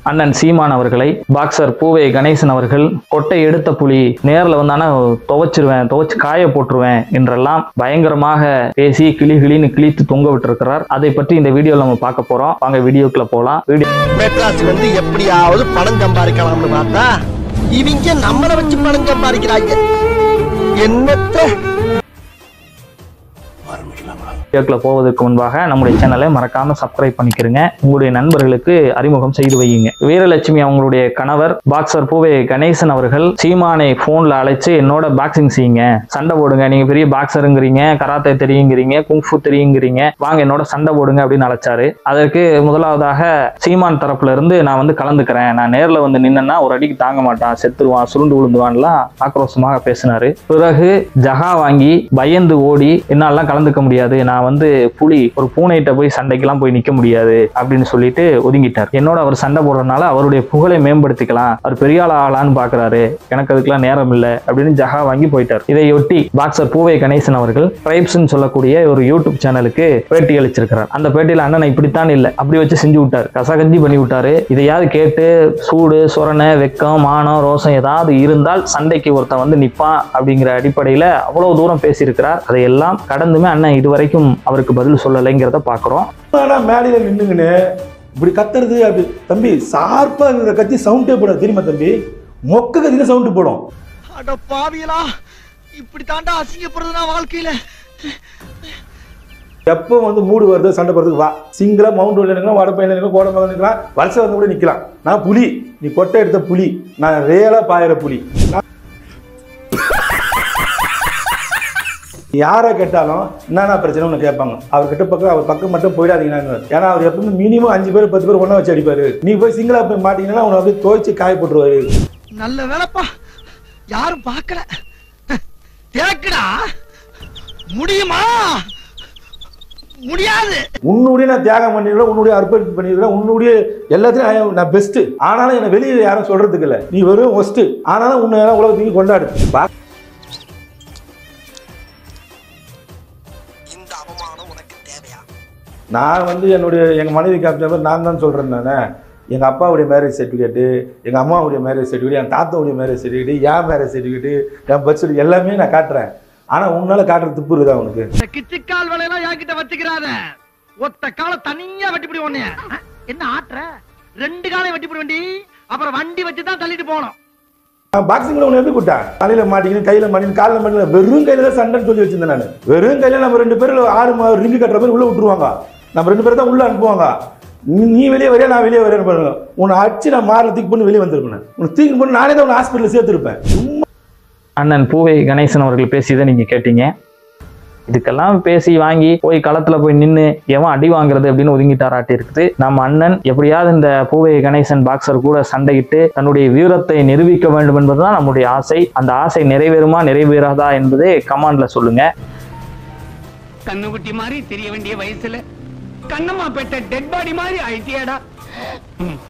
அண்ணன் சீமான் அவர்களை பாக்ஸர் பூவே கணேசன் அவர்கள் கொட்டை எடுத்த புலி நேர்ல வந்தானா துவைச்சிருவேன் துவைச்சு காய போட்டுருவேன் என்றெல்லாம் பயங்கரமாக பேசி கிளி கிளின்னு கிழித்து தொங்க விட்டிருக்கிறார் அதை பற்றி இந்த வீடியோல நம்ம பார்க்க போறோம் வாங்க வீடியோக்குள்ள போலாம் வீடியோ மெட்ராஸ் வந்து எப்படியாவது பணம் சம்பாதிக்கலாம்னு பார்த்தா இவங்க நம்மள வச்சு பணம் சம்பாதிக்கிறாங்க என்னத்த வீடியோக்குள்ள போவதற்கு முன்பாக நம்முடைய சேனலை மறக்காம சப்ஸ்கிரைப் பண்ணிக்கிறங்க உங்களுடைய நண்பர்களுக்கு அறிமுகம் செய்து வையுங்க வீரலட்சுமி அவங்களுடைய கணவர் பாக்ஸர் பூவே கணேசன் அவர்கள் சீமானை போன்ல அழைச்சு என்னோட பாக்ஸிங் செய்யுங்க சண்டை போடுங்க நீங்க பெரிய பாக்ஸருங்கிறீங்க கராத்தே தெரியுங்கிறீங்க குங்ஃபு தெரியுங்கிறீங்க வாங்க என்னோட சண்டை போடுங்க அப்படின்னு அழைச்சாரு அதற்கு முதலாவதாக சீமான் தரப்புல இருந்து நான் வந்து கலந்துக்கிறேன் நான் நேர்ல வந்து நின்னா ஒரு அடிக்கு தாங்க மாட்டான் செத்துருவான் சுருண்டு விழுந்துவான்லாம் ஆக்ரோஷமாக பேசினாரு பிறகு ஜகா வாங்கி பயந்து ஓடி என்னாலாம் கலந்துக்க முடியாது நான் வந்து புலி ஒரு பூனைகிட்ட போய் சண்டைக்கெல்லாம் போய் நிக்க முடியாது அப்படின்னு சொல்லிட்டு ஒதுங்கிட்டார் என்னோட அவர் சண்டை போடுறதுனால அவருடைய புகழை மேம்படுத்திக்கலாம் அவர் பெரிய ஆள் ஆளான்னு பாக்குறாரு எனக்கு அதுக்கெல்லாம் நேரம் இல்லை அப்படின்னு ஜகா வாங்கி போயிட்டார் இதையொட்டி பாக்ஸர் பூவே கணேசன் அவர்கள் ட்ரைப்ஸ்னு சொல்லக்கூடிய ஒரு யூடியூப் சேனலுக்கு பேட்டி அளிச்சிருக்கிறார் அந்த பேட்டியில அண்ணனை இப்படித்தான் இல்லை அப்படி வச்சு செஞ்சு விட்டார் கசகஞ்சி பண்ணி விட்டாரு இதையாவது கேட்டு சூடு சொரணை வெக்கம் மானம் ரோசம் ஏதாவது இருந்தால் சண்டைக்கு ஒருத்தன் வந்து நிப்பான் அப்படிங்கிற அடிப்படையில அவ்வளவு தூரம் பேசியிருக்கிறார் அதையெல்லாம் கடந்துமே அண்ணன் இதுவரைக்கும் அவருக்கு பதில் சொல்லலைங்கிறத பாக்குறோம் ஆனா மேடையில நின்னுங்கன்னு இப்படி கத்துறது அப்படி தம்பி சார்பா இருக்கிற கத்தி சவுண்டே போட தெரியுமா தம்பி மொக்க கத்தின சவுண்டு போடும் அட பாவியலா இப்படி தாண்டா அசிங்கப்படுறது நான் வாழ்க்கையில எப்போ வந்து மூடு வருது சண்டை போறதுக்கு வா சிங்கிளா மவுண்ட் உள்ள நிற்கலாம் வட பையன் நிற்கலாம் கோட மகன் நிற்கலாம் வருஷம் வந்து கூட நிக்கலாம் நான் புலி நீ கொட்டை எடுத்த புலி நான் ரியலா பாயிற புலி நான் யாரை கேட்டாலும் என்னென்ன பிரச்சனை ஒன்று கேட்பாங்க அவர் கிட்ட பக்கம் அவர் பக்கம் மட்டும் போயிடாதீங்கன்னு ஏன்னா அவர் எப்பவுமே மினிமம் அஞ்சு பேர் பத்து பேர் ஒன்றா வச்சு அடிப்பாரு நீ போய் சிங்கிளா போய் மாட்டீங்கன்னா அவனை அப்படியே துவைச்சு காய போட்டுருவாரு நல்ல வேலைப்பா யாரும் பார்க்கல தேக்குடா முடியுமா முடியாது உன்னுடைய நான் தியாகம் பண்ணிடுறேன் உன்னுடைய அர்ப்பணிப்பு பண்ணிடுறேன் உன்னுடைய எல்லாத்தையும் I am- நான் பெஸ்ட் ஆனாலும் என்னை வெளியே யாரும் சொல்றதுக்கு இல்லை நீ வெறும் ஒஸ்ட் ஆனாலும் உன்னை எல்லாம் உலகத்துக்கு கொண்டாடு பா- இந்த அவமானம் உனக்கு தேவையா நான் வந்து என்னுடைய எங்கள் மனைவி கேப்டன் நான் தான் சொல்கிறேன் நான் எங்கள் அப்பாவுடைய மேரேஜ் சர்டிஃபிகேட்டு எங்கள் அம்மாவுடைய மேரேஜ் சர்டிஃபிகேட் என் தாத்தாவுடைய மேரேஜ் சர்டிஃபிகேட் என் மேரேஜ் சர்டிஃபிகேட்டு என் பர்த் சர்டிஃபிகேட் எல்லாமே நான் காட்டுறேன் ஆனால் உன்னால் காட்டுற துப்பு இருக்குதா உனக்கு இந்த கிச்சிக்கால் வேலையெல்லாம் என்கிட்ட வச்சுக்கிறாத ஒத்த கால தனியா வெட்டிப்பிடி உன்னைய என்ன ஆட்டுற ரெண்டு காலையும் வெட்டிப்பிடி வண்டி அப்புறம் வண்டி வச்சு தான் தள்ளிட்டு போனோம் நான் பாக்ஸிங்கில் உன்னை எப்படி கூட்டேன் தலையில் மாட்டிக்கின்னு கையில் மாட்டிக்கின்னு காலில் மாட்டிக்கின்னு வெறும் கையில் தான் சண்டைன்னு சொல்லி வச்சிருந்தேன் நான் வெறும் கையில் நம்ம ரெண்டு பேரும் ஆறு மா ரிங்கு கட்டுற மாதிரி உள்ளே விட்டுருவாங்க நம்ம ரெண்டு பேரும் தான் உள்ளே அனுப்புவாங்க நீ நீ வெளியே வரையா நான் வெளியே வரேன்னு பாருங்க உன்னை அடிச்சு நான் மாரில் தூக்கி பண்ணி வெளியே வந்திருப்பேன் உன்னை தூக்கி பண்ணி நானே தான் உன்னை ஹாஸ்பிட்டலில் சேர்த்துருப்பேன் சும்மா அண்ணன் பூவை கணேசன் அவர்கள் பேசியதை நீங்க கேட்டீங்க இதுக்கெல்லாம் பேசி வாங்கி போய் களத்துல போய் நின்று எவன் அடி வாங்குறது அப்படின்னு ஒதுங்கிட்டாராட்டி இருக்குது நம்ம அண்ணன் எப்படியாவது இந்த பூவை கணேசன் பாக்ஸர் கூட சண்டையிட்டு தன்னுடைய வீரத்தை நிரூபிக்க வேண்டும் என்பதுதான் நம்முடைய ஆசை அந்த ஆசை நிறைவேறுமா நிறைவேறாதா என்பதே கமாண்ட்ல சொல்லுங்க கண்ணுக்குட்டி மாதிரி தெரிய வேண்டிய வயசுல கண்ணம்மா பெற்ற டெட் பாடி மாதிரி ஆயிட்டியாடா